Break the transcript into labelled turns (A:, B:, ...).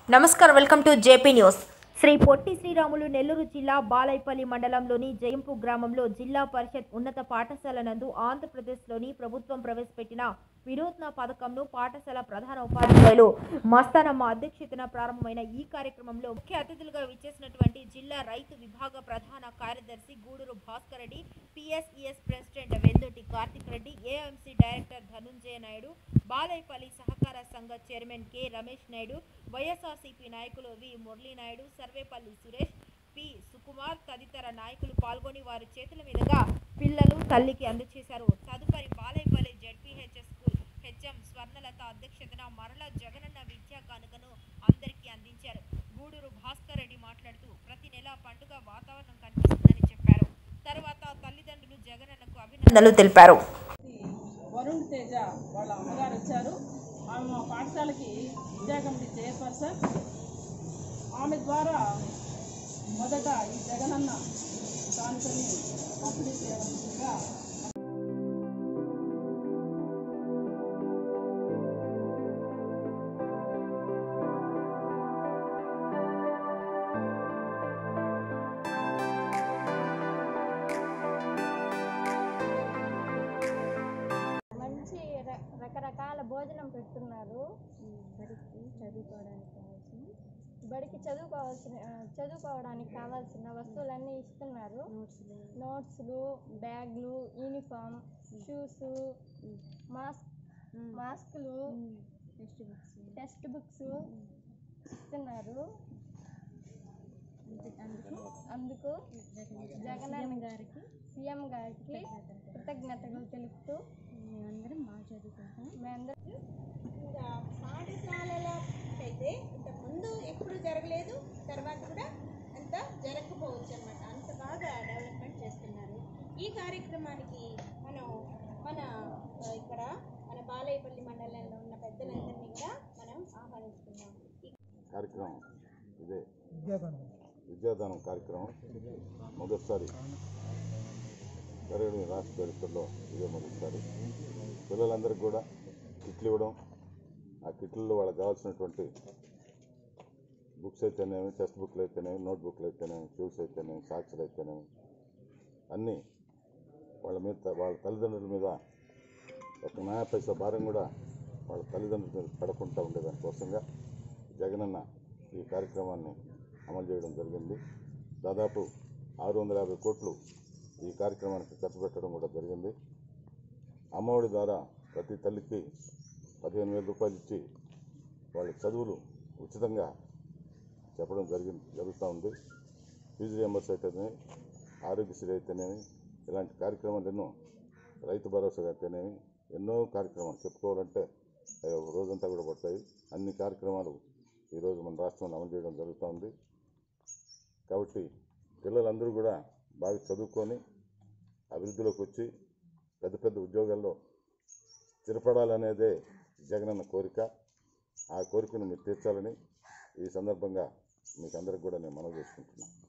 A: నమస్కారం welcome to JP news Sri Potti Sriramulu Nellore జిల్లా బాలైపల్లి మండలంలోని జయంపు గ్రామంలో జిల్లా పరిషత్ ఉన్నత పాఠశాల నందు ఆంధ్రప్రదేశ్లోని ప్రభుత్వం ప్రవేశపెట్టిన వినూత్న పథకంను పాఠశాల ప్రధాన ఉపాధ్యాయులు మస్తానమ్మ అధ్యక్షతన ప్రారంభమైన ఈ కార్యక్రమంలో ముఖ్య అతిథులుగా విచ్చేసినటువంటి జిల్లా రైతు విభాగ ప్రధాన కార్యదర్శి Gudur Bhaskar Reddy PSES president Venduti Karthik Reddy AMC director Dhanunjaya Naidu Balaipalli సహకార సంఘ chairman K Ramesh Naidu YSRCP నాయకులు వి మురళీనాయుడు సర్వేపల్లి సురేష్ పి సుకుమార్ తదితర నాయకులు పాల్గొని వారి చేతుల మీదుగా పిల్లలు తల్లికి అందజేశారు తదుపరి Balaipalli ZPHS school HM Swarnalatha అధ్యక్షతన మరల జగనన్న విద్యా కానుకను అందరికీ అందించారు గూడూరు భాస్కర్ రెడ్డి మాట్లాడుతూ ప్రతి నెల పండుగ వాతావరణం కనిపిస్తుందని చెప్పారు తర్వాత తల్లిదండ్రులు జగనన్నకు అభినందనలు తెలిపారు
B: వరుణ్ తేజ వాళ్ళ అమ్మగారు వచ్చారు ఆమె మా పాఠశాలకి విద్యా కమిటీ చైర్పర్సన్ ఆమె ద్వారా మొదట ఈ జగనన్న కానుకని పంపిణీ చేయవలసిందిగా
C: మంచి ర- రకరకాల భోజనం పెడుతున్నారు బడికి చదువుకోవడానికి కావాల్సిన బడికి చదువుకోవాల్సిన ఆ, చదువుకోవడానికి కావాల్సిన వస్తువులన్నీ ఇస్తున్నారు నోట్స్లు బ్యాగ్లు యూనిఫామ్ షూస్ మాస్క్ మాస్కులు టెక్స్ట్ బుక్స్ ఇస్తున్నారు అందుకు జగన్ గారికి సీఎం గారికి కృతజ్ఞతలు తెలుపుతూ మేమందరం బాగా చదువుకుంటాం మేమందరం
D: ఇంకా పాఠశాలలో అయితే ఇంతకుముందు ఎప్పుడు జరగలేదు తర్వాత కూడా అంత జరగకపోవచ్చు అనమాట అంత బాగా డెవలప్మెంట్ చేస్తున్నారు ఈ కార్యక్రమానికి మనం మన ఆ, ఇక్కడ మన బాలయ్యపల్లి మండలంలో ఉన్న పెద్దలందరినీ కూడా మనం ఆహ్వానిస్తున్నాం ఈ
E: కార్యక్రమం ఇదే విద్యాదానం కార్యక్రమం మొదటిసారి జరగడం రాష్ట్ర చరిత్రలో ఇదే మొదటిసారి పిల్లలందరికీ కూడా కిట్లు ఇవ్వడం ఆ కిట్లలో వాళ్ళకి కావాల్సినటువంటి బుక్స్ అయితేనేమి టెక్స్ట్ బుక్లు అయితేనేమి నోట్ బుక్లు అయితేనేమి షూస్ అయితేనేమి సాక్స్లు అయితేనేమి అన్నీ వాళ్ళ మీద వాళ్ళ తల్లిదండ్రుల మీద ఒక నయా పైసా భారం కూడా వాళ్ళ తల్లిదండ్రుల మీద పడకుండా ఉండేదానికోసంగా జగనన్న ఈ కార్యక్రమాన్ని అమలు చేయడం జరిగింది దాదాపు ఆరు వందల యాభై కోట్లు ఈ కార్యక్రమానికి ఖర్చు పెట్టడం కూడా జరిగింది అమ్మఒడి ద్వారా ప్రతి తల్లికి పదిహేను వేల రూపాయలు ఇచ్చి వాళ్ళ చదువులు ఉచితంగా చెప్పడం జరిగింది జరుగుతూ ఉంది ఫీజు రియంబర్స్ అయితేనేమి ఆరోగ్యశ్రీ అయితేనేమి ఇలాంటి కార్యక్రమాలు ఎన్నో రైతు భరోసా అయితేనేమి ఎన్నో కార్యక్రమాలు చెప్పుకోవాలంటే అవి ఒక రోజంతా కూడా పడతాయి అన్ని కార్యక్రమాలు ఈరోజు మన రాష్ట్రంలో అమలు చేయడం జరుగుతూ ఉంది కాబట్టి పిల్లలందరూ కూడా బాగా చదువుకొని అభివృద్ధిలోకి వచ్చి పెద్ద పెద్ద ఉద్యోగాల్లో స్థిరపడాలనేదే జగనన్న కోరిక ఆ కోరికను మీరు తీర్చాలని ఈ సందర్భంగా మీకు అందరికి కూడా నేను మనవి చేసుకుంటున్నాను